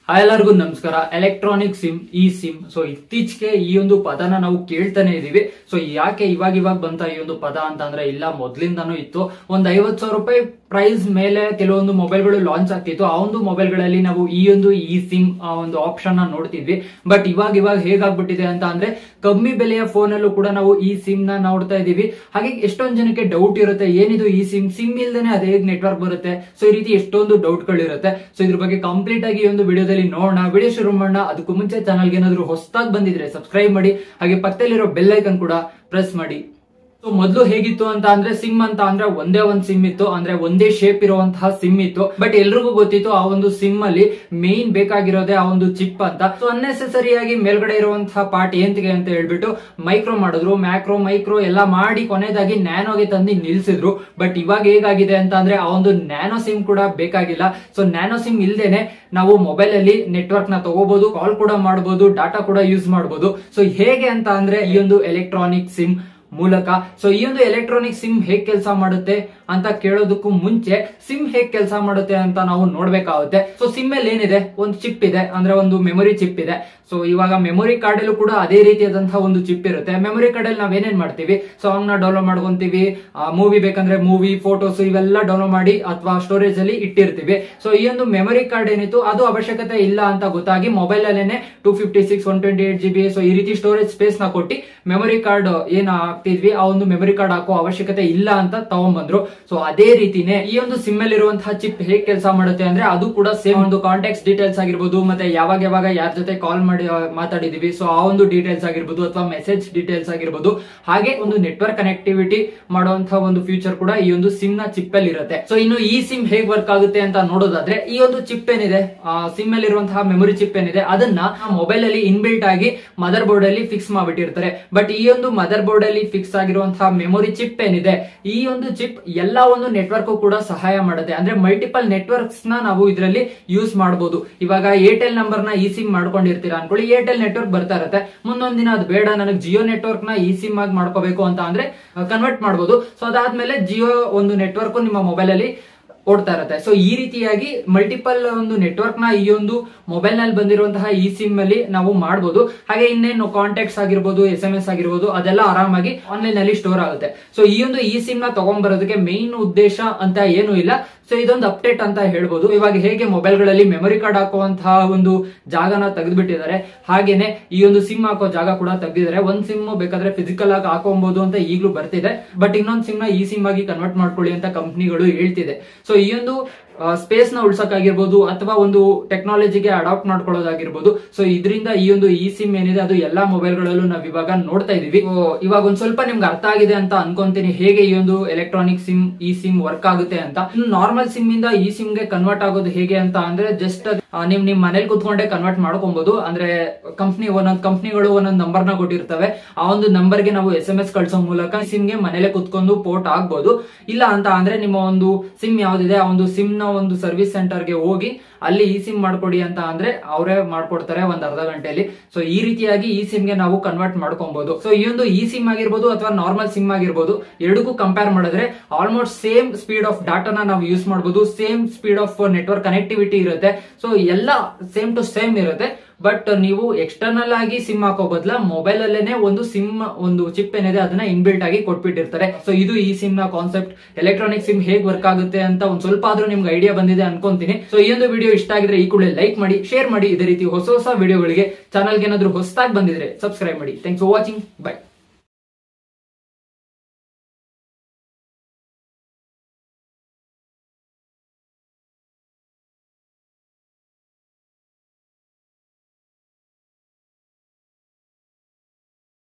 hi ಎಲ್ಲರಿಗೂ ನಮಸ್ಕಾರ electronic SIM e SIM so ಇತ್ತೀಚೆಗೆ ಈ ಒಂದು ಪದನ ನಾವು ಕೇಳ್ತಾನೆ ಇದೀವಿ ಸೊ ಯಾಕೆ ಇವಾಗ ಇವಾಗ ಬಂತ ಈ ಒಂದು ಪದ ಅಂತ ಅಂದ್ರೆ ಇಲ್ಲ ಮೊದ್ಲಿಂದಾನು ಇತ್ತು ಒಂದ್ ಐವತ್ ಸಾವಿರ ರೂಪಾಯಿ ಪ್ರೈಸ್ ಮೇಲೆ ಕೆಲವೊಂದು ಮೊಬೈಲ್ಗಳು ಲಾಂಚ್ ಆಗ್ತಿತ್ತು ಆ ಒಂದು ಮೊಬೈಲ್ಗಳಲ್ಲಿ ನಾವು ಈ ಒಂದು ಇ ಸಿಮ್ ಆ ಒಂದು ಆಪ್ಷನ್ ನ ನೋಡ್ತಿದ್ವಿ ಬಟ್ ಇವಾಗ ಇವಾಗ ಹೇಗಾಗ್ಬಿಟ್ಟಿದೆ ಅಂತ ಅಂದ್ರೆ ಕಮ್ಮಿ ಬೆಲೆಯ ಫೋನ್ ಅಲ್ಲೂ ಕೂಡ ನಾವು ಈ ಸಿಮ್ ನ ನೋಡ್ತಾ ಇದೀವಿ ಹಾಗೆ ಎಷ್ಟೊಂದ್ ಜನಕ್ಕೆ ಡೌಟ್ ಇರುತ್ತೆ ಏನಿದು ಈ ಸಿಮ್ ಸಿಮ್ ಇಲ್ದೇನೆ ಅದೇ ನೆಟ್ವರ್ಕ್ ಬರುತ್ತೆ ಸೊ ಈ ರೀತಿ ಎಷ್ಟೊಂದು ಡೌಟ್ ಗಳಿರುತ್ತೆ ಸೊ ಇದ್ರ ಬಗ್ಗೆ ಕಂಪ್ಲೀಟ್ ಆಗಿ ಈ ಒಂದು ವಿಡಿಯೋದಲ್ಲಿ ನೋಡೋಣ ವಿಡಿಯೋ ಶುರು ಮಾಡೋಣ ಅದಕ್ಕೂ ಮುಂಚೆ ಚಾನಲ್ಗೆ ಏನಾದ್ರು ಹೊಸದಾಗಿ ಬಂದಿದ್ರೆ ಸಬ್ಸ್ಕ್ರೈಬ್ ಮಾಡಿ ಹಾಗೆ ಪಕ್ಕದಲ್ಲಿರೋ ಬೆಲ್ ಐಕನ್ ಕೂಡ ಪ್ರೆಸ್ ಮಾಡಿ ಸೊ ಮೊದಲು ಹೇಗಿತ್ತು ಅಂತ ಅಂದ್ರೆ ಸಿಮ್ ಅಂತ ಅಂದ್ರೆ ಒಂದೇ ಒಂದ್ ಸಿಮ್ ಇತ್ತು ಅಂದ್ರೆ ಒಂದೇ ಶೇಪ್ ಇರುವಂತಹ ಸಿಮ್ ಇತ್ತು ಬಟ್ ಎಲ್ರಿಗೂ ಗೊತ್ತಿತ್ತು ಆ ಒಂದು ಸಿಮ್ ಅಲ್ಲಿ ಮೇನ್ ಬೇಕಾಗಿರೋದೇ ಆ ಒಂದು ಚಿಪ್ ಅಂತ ಸೊ ಅನ್ನೆಸೆಸರಿ ಆಗಿ ಮೇಲ್ಗಡೆ ಇರುವಂತಹ ಪಾರ್ಟ್ ಏಂತಿಗೆ ಅಂತ ಹೇಳ್ಬಿಟ್ಟು ಮೈಕ್ರೋ ಮಾಡಿದ್ರು ಮ್ಯಾಕ್ರೋ ಮೈಕ್ರೋ ಎಲ್ಲ ಮಾಡಿ ಕೊನೆಯದಾಗಿ ನ್ಯಾನೋಗೆ ತಂದು ನಿಲ್ಸಿದ್ರು ಬಟ್ ಇವಾಗ ಹೇಗಾಗಿದೆ ಅಂತ ಅಂದ್ರೆ ಆ ಒಂದು ನ್ಯಾನೋ ಸಿಮ್ ಕೂಡ ಬೇಕಾಗಿಲ್ಲ ಸೊ ನ್ಯಾನೋ ಸಿಮ್ ಇಲ್ದೇನೆ ನಾವು ಮೊಬೈಲ್ ಅಲ್ಲಿ ನೆಟ್ವರ್ಕ್ ನ ತಗೋಬಹುದು ಕಾಲ್ ಕೂಡ ಮಾಡಬಹುದು ಡಾಟಾ ಕೂಡ ಯೂಸ್ ಮಾಡಬಹುದು ಸೊ ಹೇಗೆ ಅಂತ ಅಂದ್ರೆ ಈ ಒಂದು ಎಲೆಕ್ಟ್ರಾನಿಕ್ ಸಿಮ್ ಮೂಲಕ ಸೊ ಈ ಒಂದು ಎಲೆಕ್ಟ್ರಾನಿಕ್ ಸಿಮ್ ಹೇಗ್ ಕೆಲಸ ಮಾಡುತ್ತೆ ಅಂತ ಕೇಳೋದಕ್ಕೂ ಮುಂಚೆ ಸಿಮ್ ಹೇಗ್ ಕೆಲಸ ಮಾಡುತ್ತೆ ಅಂತ ನಾವು ನೋಡ್ಬೇಕಾಗುತ್ತೆ ಸೊ ಸಿಮ್ ಅಲ್ಲಿ ಏನಿದೆ ಒಂದು ಚಿಪ್ ಇದೆ ಅಂದ್ರೆ ಒಂದು ಮೆಮೊರಿ ಚಿಪ್ ಇದೆ ಸೊ ಇವಾಗ ಮೆಮೊರಿ ಕಾರ್ಡ್ ಅಲ್ಲೂ ಕೂಡ ಅದೇ ರೀತಿಯಾದಂತಹ ಒಂದು ಚಿಪ್ ಇರುತ್ತೆ ಮೆಮೊರಿ ಕಾರ್ಡ್ ಅಲ್ಲಿ ನಾವ್ ಏನೇನ್ ಮಾಡ್ತೀವಿ ಸಾಂಗ್ ನ ಡೌನ್ಲೋಡ್ ಮಾಡ್ಕೊಂತೀವಿ ಮೂವಿ ಬೇಕಂದ್ರೆ ಮೂವಿ ಫೋಟೋಸ್ ಇವೆಲ್ಲ ಡೌನ್ಲೋಡ್ ಮಾಡಿ ಅಥವಾ ಸ್ಟೋರೇಜ್ ಅಲ್ಲಿ ಇಟ್ಟಿರ್ತೀವಿ ಸೊ ಈ ಒಂದು ಮೆಮೊರಿ ಕಾರ್ಡ್ ಏನಿತ್ತು ಅದು ಅವಶ್ಯಕತೆ ಇಲ್ಲ ಅಂತ ಗೊತ್ತಾಗಿ ಮೊಬೈಲ್ ಅಲ್ಲೇನೆ two fifty six one twenty eight G B so ಈ ರೀತಿ ಸ್ಟೋರೇಜ್ ಸ್ಪೇಸ್ ನ ಕೊಟ್ಟು ಮೆಮೊರಿ ಕಾರ್ಡ್ ಏನ್ ಹಾಕ್ತಿದ್ವಿ ಆ ಒಂದು ಮೆಮೊರಿ ಕಾರ್ಡ್ ಹಾಕೋ ಅವಶ್ಯಕತೆ ಇಲ್ಲ ಅಂತ ತಗೊಂಡ್ಬಂದ್ರು ಸೊ ಅದೇ ರೀತಿನೇ ಈ ಒಂದು ಸಿಮ್ ಅಲ್ಲಿ ಇರುವಂತಹ ಚಿಪ್ ಹೇಗೆ ಕೆಲಸ ಮಾಡುತ್ತೆ ಅಂದ್ರೆ ಅದು ಕೂಡ ಸೇಮ್ ಒಂದು ಕಾಂಟ್ಯಾಕ್ಟ್ ಡೀಟೇಲ್ಸ್ ಆಗಿರ್ಬೋದು ಮತ್ತೆ ಯಾವಾಗ ಯಾವಾಗ ಯಾರ ಜೊತೆ ಕಾಲ್ ಮಾಡಿ ಆ, ಮಾತಾಡಿದೀವಿ ಸೊ ಆ ಒಂದು ಡೀಟೇಲ್ಸ್ ಆಗಿರ್ಬೋದು ಅಥವಾ ಮೆಸೇಜ್ ಡೀಟೇಲ್ಸ್ ಆಗಿರ್ಬೋದು ಹಾಗೆ ಒಂದು ನೆಟ್ವರ್ಕ್ ಕನೆಕ್ಟಿವಿಟಿ ಮಾಡುವಂತಹ ಒಂದು ಫ್ಯೂಚರ್ ಕೂಡ ಈ ಒಂದು ಸಿಮ್ ನ ಚಿಪ್ ಅಲ್ಲಿ ಇರುತ್ತೆ ಸೊ ಇನ್ನು ಈ ಸಿಮ್ ಹೇಗ್ ವರ್ಕ್ ಆಗುತ್ತೆ ಅಂತ ನೋಡೋದಾದ್ರೆ ಈ ಒಂದು ಚಿಪ್ ಏನಿದೆ ಸಿಮ್ ಅಲ್ಲಿ ಇರುವಂತಹ ಮೆಮೊರಿ ಚಿಪ್ ಏನಿದೆ ಅದನ್ನ ಮೊಬೈಲ್ ಅಲ್ಲಿ ಇನ್ಬಿಲ್ಟ್ ಆಗಿ ಮದರ್ ಬೋರ್ಡ್ ಅಲ್ಲಿ ಫಿಕ್ಸ್ ಮಾಡ್ಬಿಟ್ಟಿರ್ತಾರೆ ಬಟ್ ಈ ಒಂದು ಮದರ್ ಬೋರ್ಡ್ ಅಲ್ಲಿ ಫಿಕ್ಸ್ ಆಗಿರುವಂತಹ ಮೆಮೊರಿ ಚಿಪ್ ಏನಿದೆ ಈ ಒಂದು ಚಿಪ್ ಎಲ್ಲಾ ಒಂದು ನೆಟ್ವರ್ಕ್ ಕೂಡ ಸಹಾಯ ಮಾಡುತ್ತೆ ಅಂದ್ರೆ ಮಲ್ಟಿಪಲ್ ನೆಟ್ವರ್ಕ್ಸ್ ನ ನಾವು ಇದರಲ್ಲಿ ಯೂಸ್ ಮಾಡಬಹುದು ಇವಾಗ ಏರ್ಟೆಲ್ ನಂಬರ್ ನ ಈ ಸಿಮ್ ಮಾಡ್ಕೊಂಡಿರ್ತೀರಾ ಅನ್ಕೊಳ್ಳಿ ಏರ್ಟೆಲ್ ನೆಟ್ವರ್ಕ್ ಬರ್ತಾ ಇರುತ್ತೆ ಮುಂದೊಂದ್ ದಿನ ಅದು ಬೇಡ ನನಗೆ ಜಿಯೋ ನೆಟ್ವರ್ಕ್ ನ ಈ ಸಿಮ್ ಆಗಿ ಮಾಡ್ಕೋಬೇಕು ಅಂತ ಅಂದ್ರೆ ಕನ್ವರ್ಟ್ ಮಾಡಬಹುದು ಸೊ ಅದಾದ್ಮೇಲೆ ಜಿಯೋ ಒಂದು ನೆಟ್ವರ್ಕ್ ನಿಮ್ಮ ಮೊಬೈಲ್ ಅಲ್ಲಿ ಓಡ್ತಾ ಇರುತ್ತೆ ಸೊ ಈ ರೀತಿಯಾಗಿ ಮಲ್ಟಿಪಲ್ ಒಂದು ನೆಟ್ವರ್ಕ್ ನ ಈ ಒಂದು ಮೊಬೈಲ್ ನಲ್ಲಿ ಬಂದಿರುವಂತಹ ಈ ಸಿಮ್ ಅಲ್ಲಿ ನಾವು ಮಾಡಬಹುದು ಹಾಗೆ ಇನ್ನೇನು ಕಾಂಟ್ಯಾಕ್ಟ್ಸ್ ಆಗಿರ್ಬೋದು ಎಸ್ ಎಂ ಎಸ್ ಆಗಿರ್ಬೋದು ಅದೆಲ್ಲ ಆರಾಮಾಗಿ ಆನ್ಲೈನ್ ಅಲ್ಲಿ ಸ್ಟೋರ್ ಆಗುತ್ತೆ ಸೊ ಈ ಒಂದು ಈ ಸಿಮ್ ನ ತಗೊಂಡ್ಬರೋದಕ್ಕೆ ಮೇನ್ ಉದ್ದೇಶ ಅಂತ ಏನು ಇಲ್ಲ ಸೊ ಇದೊಂದು ಅಪ್ಡೇಟ್ ಅಂತ ಹೇಳ್ಬೋದು ಇವಾಗ ಹೇಗೆ ಮೊಬೈಲ್ ಗಳಲ್ಲಿ ಮೆಮೊರಿ ಕಾರ್ಡ್ ಹಾಕುವಂತಹ ಒಂದು ಜಾಗನ ತೆಗೆದ್ಬಿಟ್ಟಿದ್ದಾರೆ ಹಾಗೇನೆ ಈ ಒಂದು ಸಿಮ್ ಹಾಕೋ ಜಾಗ ಕೂಡ ತೆಗೆದಿದ್ದಾರೆ ಒಂದ್ ಸಿಮ್ ಬೇಕಾದ್ರೆ ಫಿಸಿಕಲ್ ಆಗಿ ಹಾಕೊಬಹುದು ಅಂತ ಈಗಲೂ ಬರ್ತಿದೆ ಬಟ್ ಇನ್ನೊಂದ್ ಸಿಮ್ ನ ಈ ಸಿಮ್ ಆಗಿ ಕನ್ವರ್ಟ್ ಮಾಡ್ಕೊಳ್ಳಿ ಅಂತ ಕಂಪ್ನಿಗಳು ಹೇಳ್ತಿದೆ ಸೊ ಈ ಒಂದು ಸ್ಪೇಸ್ ನ ಉಳ್ಸಕ್ಕಾಗಿರ್ಬೋದು ಅಥವಾ ಒಂದು ಟೆಕ್ನಾಲಜಿಗೆ ಅಡಾಪ್ಟ್ ಮಾಡ್ಕೊಳ್ಳೋದಾಗಿರ್ಬೋದು ಸೊ ಇದರಿಂದ ಈ ಒಂದು ಈ ಸಿಮ್ ಏನಿದೆ ಅದು ಎಲ್ಲಾ ಮೊಬೈಲ್ಗಳಲ್ಲೂ ನಾವ್ ಇವಾಗ ನೋಡ್ತಾ ಇದೀವಿ So, ಇವಾಗ ಒಂದ್ ಸ್ವಲ್ಪ ನಿಮ್ಗೆ ಅರ್ಥ ಆಗಿದೆ ಅಂತ ಅನ್ಕೊಂತೀನಿ ಹೇಗೆ ಈ ಒಂದು ಎಲೆಕ್ಟ್ರಾನಿಕ್ ಸಿಮ್ ಈ ಸಿಮ್ ವರ್ಕ್ ಆಗುತ್ತೆ ಅಂತ ಇನ್ನು ನಾರ್ಮಲ್ ಸಿಮ್ ಇಂದ ಈ ಸಿಮ್ ಗೆ ಕನ್ವರ್ಟ್ ಆಗೋದು ಹೇಗೆ ಅಂತ ಅಂದ್ರೆ ಜಸ್ಟ್ ನಿಮ್ ನಿಮ್ ಮನೇಲಿ ಕುತ್ಕೊಂಡೆ ಕನ್ವರ್ಟ್ ಮಾಡ್ಕೊಬಹುದು ಅಂದ್ರೆ ಕಂಪ್ನಿ ಒಂದೊಂದ್ ಕಂಪ್ನಿಗಳು ಒಂದೊಂದ್ ನಂಬರ್ ನ ಕೊಟ್ಟಿರ್ತವೆ ಆ ಒಂದು ನಂಬರ್ ಗೆ ನಾವು ಎಸ್ ಎಂ ಎಸ್ ಕಳ್ಸೋ ಮೂಲಕ ಸಿಮ್ ಗೆ ಮನೇಲೆ ಕುತ್ಕೊಂಡು ಪೋರ್ಟ್ ಆಗ್ಬೋದು ಇಲ್ಲ ಅಂತ ಅಂದ್ರೆ ನಿಮ್ಮ ಒಂದು ಸಿಮ್ ಯಾವ್ದಿದೆ ಆ ಒಂದು ಸಿಮ್ ನ ಒಂದು ಸರ್ವಿಸ್ ಸೆಂಟರ್ ಗೆ ಹೋಗಿ ಅಲ್ಲಿ ಈ ಸಿಮ್ ಮಾಡ್ಕೊಡಿ ಅಂತ ಅಂದ್ರೆ ಅವರೇ ಮಾಡ್ಕೊಡ್ತಾರೆ ಒಂದ್ ಅರ್ಧ ಗಂಟೆಯಲ್ಲಿ ಸೊ ಈ ರೀತಿಯಾಗಿ ಈ ಸಿಮ್ ಗೆ ನಾವು ಕನ್ವರ್ಟ್ ಮಾಡ್ಕೊಬಹುದು ಸೊ ಈ ಒಂದು ಈ ಸಿಮ್ ಆಗಿರ್ಬೋದು ಅಥವಾ ನಾರ್ಮಲ್ ಸಿಮ್ ಆಗಿರ್ಬೋದು ಎರಡಕ್ಕೂ ಕಂಪೇರ್ ಮಾಡಿದ್ರೆ ಆಲ್ಮೋಸ್ಟ್ ಸೇಮ್ ಸ್ಪೀಡ್ ಆಫ್ ಡಾಟಾನ ನಾವು ಯೂಸ್ ಮಾಡಬಹುದು same speed of network connectivity ಇರುತ್ತೆ ಸೊ ಎಲ್ಲ ಸೇಮ್ ಟು ಸೇಮ್ ಇರುತ್ತೆ ಬಟ್ ನೀವು ಎಕ್ಸ್ಟರ್ನಲ್ ಆಗಿ ಸಿಮ್ ಹಾಕೋ ಬದಲ ಮೊಬೈಲ್ ಅಲ್ಲೇನೆ ಒಂದು ಸಿಮ್ ಒಂದು ಚಿಪ್ ಏನಿದೆ ಅದನ್ನ ಇನ್ಬಿಲ್ಟ್ ಆಗಿ ಕೊಟ್ಬಿಟ್ಟಿರ್ತಾರೆ ಸೊ ಇದು ಈ ಸಿಮ್ ನ ಕಾನ್ಸೆಪ್ಟ್ ಎಲೆಕ್ಟ್ರಾನಿಕ್ ಸಿಮ್ ಹೇಗ್ ವರ್ಕ್ ಆಗುತ್ತೆ ಅಂತ ಒಂದ್ ಸ್ವಲ್ಪ ಆದ್ರೂ ನಿಮ್ಗೆ ಐಡಿಯಾ ಬಂದಿದೆ ಅನ್ಕೊಂತೀನಿ ಸೊ ಈ ಒಂದು ವಿಡಿಯೋ ಇಷ್ಟ ಆಗಿದ್ರೆ ಈ ಕೂಡಲೇ ಲೈಕ್ ಮಾಡಿ ಶೇರ್ ಮಾಡಿ ಇದೇ ರೀತಿ ಹೊಸ ಹೊಸ ವಿಡಿಯೋಗಳಿಗೆ ಚಾನಲ್ಗೆ ಏನಾದ್ರು ಹೊಸದಾಗಿ ಬಂದಿದ್ರೆ ಸಬ್ಸ್ಕ್ರೈಬ್ ಮಾಡಿ ಥ್ಯಾಂಕ್ಸ್ ಫಾರ್ ವಾಚಿಂಗ್ ಬೈ